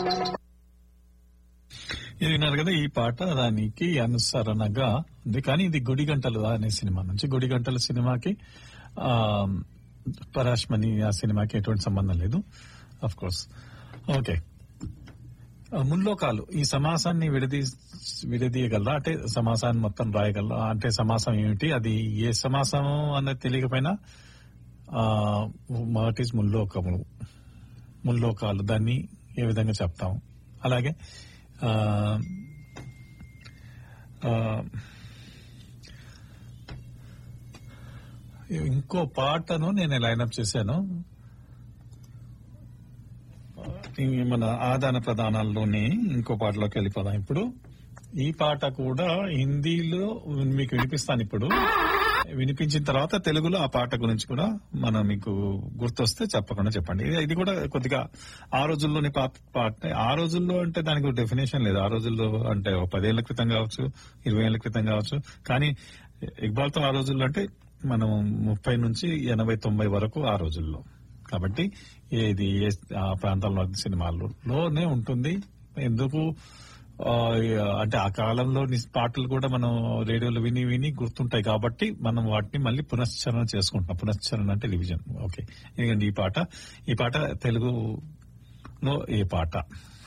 ఇది విన్నారు కదా ఈ పాట దానికి అనుసరణగా ఉంది కానీ ఇది గుడి గంటలు అనే సినిమా నుంచి గుడి గంటల సినిమాకి ఆ పరాష్మణి ఆ సినిమాకి ఎటువంటి సంబంధం లేదు అఫ్ కోర్స్ ఓకే ఆ, ముల్లోకాలు ఈ సమాసాన్ని విడదీ విడదీయగలరా అంటే సమాసాన్ని మొత్తం రాయగలరా అంటే సమాసం ఏమిటి అది ఏ సమాసం అన్నది తెలియకపోయినా వాట్ ఈస్ ముల్లోకములు ముల్లోకాలు దాన్ని ఏ విధంగా చెప్తాం అలాగే ఆ, ఆ, ఇంకో పాటను నేను లైనప్ చేశాను ఈ మన ఆదాన ప్రదానాల్లోనే ఇంకో పాటలోకి వెళ్ళిపోదాం ఇప్పుడు ఈ పాట కూడా హిందీలో మీకు వినిపిస్తాను ఇప్పుడు వినిపించిన తర్వాత తెలుగులో ఆ పాట గురించి కూడా మనం మీకు గుర్తొస్తే చెప్పకుండా చెప్పండి ఇది- ఇది కూడా కొద్దిగా ఆ రోజుల్లోని పాత పాట ఆ రోజుల్లో అంటే దానికి డెఫినేషన్ లేదు ఆ రోజుల్లో అంటే ఒక పదేళ్ల క్రితం కావచ్చు ఇరవై ఏళ్ల క్రితం కావచ్చు కానీ ఇక్బాల్తో ఆ రోజుల్లో అంటే మనం ముప్పై నుంచి ఎనభై తొంభై వరకు ఆ రోజుల్లో కాబట్టి ఇది ఏ- ఆ ప్రాంతాల్లో సినిమాల్లోనే ఉంటుంది ఎందుకు ఆ, అంటే ఆ కాలంలో ని- పాటలు కూడా మనం రేడియోలో విని విని గుర్తుంటాయి కాబట్టి మనం వాటిని మళ్ళీ పునశ్చరణ చేసుకుంటున్నాం పునశ్చరణ అంటే రివిజన్ ఓకే ఎందుకంటే ఈ పాట ఈ పాట తెలుగులో ఏ పాట